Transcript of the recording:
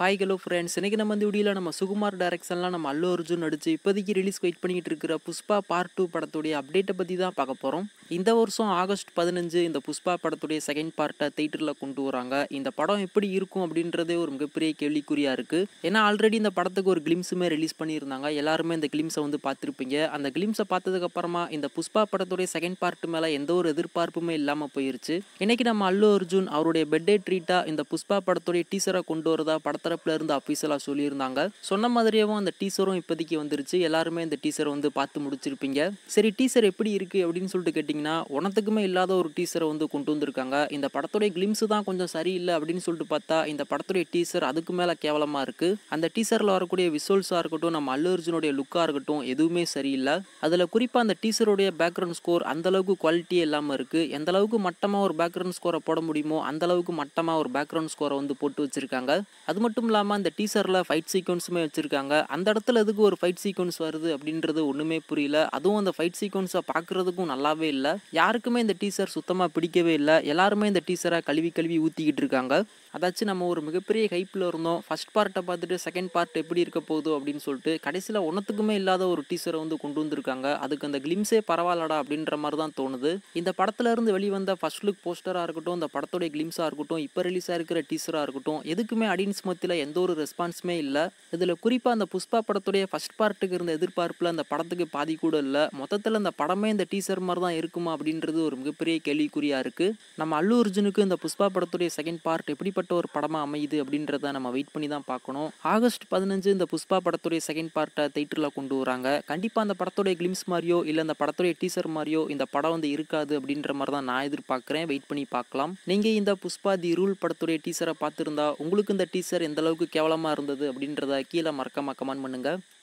hi hello friends இன்றைக்கி நம்ம இந்த வீடியோவில் நம்ம சுகுமார் டைரக்ஷன்லாம் நம்ம அல்லு அர்ஜுன் நடிச்சு இப்போதைக்கு ரிலீஸ் வெயிட் பண்ணிக்கிட்டு இருக்கிற புஷ்பா பார்ட் டூ படத்துடைய அப்டேட்டை பற்றி தான் பார்க்க போகிறோம் இந்த வருஷம் ஆகஸ்ட் பதினஞ்சு இந்த புஷ்பா படத்துடைய செகண்ட் பார்ட்டை தேட்டரில் கொண்டு வராங்க இந்த படம் எப்படி இருக்கும் அப்படின்றதே ஒரு மிகப்பெரிய கேள்விக்குறியாக இருக்குது ஏன்னா ஆல்ரெடி இந்த படத்துக்கு ஒரு கிளிம்ஸுமே ரிலீஸ் பண்ணியிருந்தாங்க எல்லாருமே இந்த கிளிம்ஸை வந்து பார்த்துருப்பீங்க அந்த கிளிம்ஸை பார்த்ததுக்கப்புறமா இந்த புஷ்பா படத்துடைய செகண்ட் பார்ட் மேலே எந்த ஒரு எதிர்பார்ப்புமே இல்லாமல் போயிருச்சு இன்னைக்கு நம்ம அல்லு அர்ஜுன் அவருடைய பெட்டே ட்ரீட்டாக இந்த புஷ்பா படத்துடைய டீசரை கொண்டு வரதா படத்தரப்புல இருந்து அஃபீஷியலாக சொல்லியிருந்தாங்க சொன்ன மாதிரியாவும் அந்த டீசரும் இப்போதைக்கு வந்துருச்சு எல்லாருமே இந்த டீசரை வந்து பார்த்து முடிச்சிருப்பீங்க சரி டீசர் எப்படி இருக்குது அப்படின்னு சொல்லிட்டு கேட்டிங்கன்னா உனத்துக்குமே இல்லாத ஒரு டீசரை வந்து கொண்டு வந்திருக்காங்க இந்த படத்துடைய கிளிம்ஸ் தான் கொஞ்சம் சரியில்லை அப்படின்னு சொல்லிட்டு பார்த்தா இந்த படத்துடைய டீசர் அதுக்கு மேலே கேவலமாக இருக்குது அந்த டீசரில் வரக்கூடிய விசுவல்ஸாக இருக்கட்டும் நம்ம அல்லு அர்ஜுனுடைய லுக்காக இருக்கட்டும் எதுவுமே சரியில்லை அதில் குறிப்பாக அந்த டீசருடைய பேக்ரவுண்ட் ஸ்கோர் அந்த அளவுக்கு குவாலிட்டியே இல்லாமல் இருக்குது எந்த அளவுக்கு மட்டமாக ஒரு பேக்ரவுண்ட் ஸ்கோரை போட முடியுமோ அந்த அளவுக்கு மட்டமாக ஒரு பேக்ரவுண்ட் ஸ்கோரை வந்து போட்டு வச்சிருக்காங்க அது மட்டும் இல்லாமல் அந்த டீசரில் ஃபைட் சீக்வன்ஸுமே வச்சுருக்காங்க அந்த இடத்துல எதுக்கு ஒரு ஃபைட் சீக்வன்ஸ் வருது அப்படின்றது ஒன்றுமே புரியல அதுவும் அந்த ஃபைட் சீக்வன்ஸை பார்க்குறதுக்கும் நல்லாவே இல்லை யாருக்குமே இந்த டீசர் சுத்தமாக பிடிக்கவே இல்லை எல்லாருமே இந்த டீசரை கழுவி கழுவி ஊற்றிக்கிட்டு இருக்காங்க அதாச்சும் நம்ம ஒரு மிகப்பெரிய ஹைப்பில் இருந்தோம் ஃபர்ஸ்ட் பார்ட்டை பார்த்துட்டு செகண்ட் பார்ட் எப்படி இருக்க போகுது அப்படின்னு சொல்லிட்டு கடைசியில் ஒன்றத்துக்குமே இல்லாத ஒரு டீசரை வந்து கொண்டு வந்திருக்காங்க அதுக்கு அந்த கிளிம்ஸே பரவாயில்லடா அப்படின்ற மாதிரி தான் தோணுது இந்த படத்துல இருந்து வெளிவந்த ஃபர்ஸ்ட் லுக் போஸ்டராக இருக்கட்டும் இந்த படத்துடைய கிளிம்ஸாக இருக்கட்டும் இப்போ ரிலீஸ் ஆகிருக்கிற டீசராக இருக்கட்டும் எதுக்குமே ஆடியன்ஸ் மத்தியில் எந்த ஒரு ரெஸ்பான்ஸுமே இல்லை இதில் குறிப்பாக அந்த புஷ்பா படத்துடைய ஃபர்ஸ்ட் பார்ட்டுக்கு இருந்த எதிர்பார்ப்பில் அந்த படத்துக்கு பாதி கூட இல்லை மொத்தத்தில் இந்த படமே இந்த டீசர் மாதிரி தான் இருக்குமா அப்படின்றது ஒரு மிகப்பெரிய கேள்விக்குறியாக இருக்குது நம்ம அல்லு அர்ஜுனுக்கு இந்த புஷ்பா படத்துடைய செகண்ட் பார்ட் எப்படிப்பட்ட ஒரு படமாக அமையுது அப்படின்றத நம்ம வெயிட் பண்ணி தான் பார்க்கணும் ஆகஸ்ட் பதினஞ்சு இந்த புஷ்பா படத்துடைய செகண்ட் பார்ட்டை தேட்டரில் கொண்டு வராங்க கண்டிப்பாக அந்த படத்துடைய கிளிம்ஸ் மாதிரியோ இல்லை அந்த படத்துடைய டீசர் மாதிரியோ இந்த படம் வந்து இருக்காது அப்படின்ற மாதிரி தான் நான் எதிர்பார்க்குறேன் வெயிட் பண்ணி பார்க்கலாம் நீங்கள் இந்த புஷ்பா தி ரூல் படத்துடைய டீசரை பார்த்துருந்தா உங்களுக்கு இந்த டீசர் எந்த அளவுக்கு கேவலமாக இருந்தது அப்படின்றத கீழே மறக்காம கமெண்ட் பண்ணுங்கள்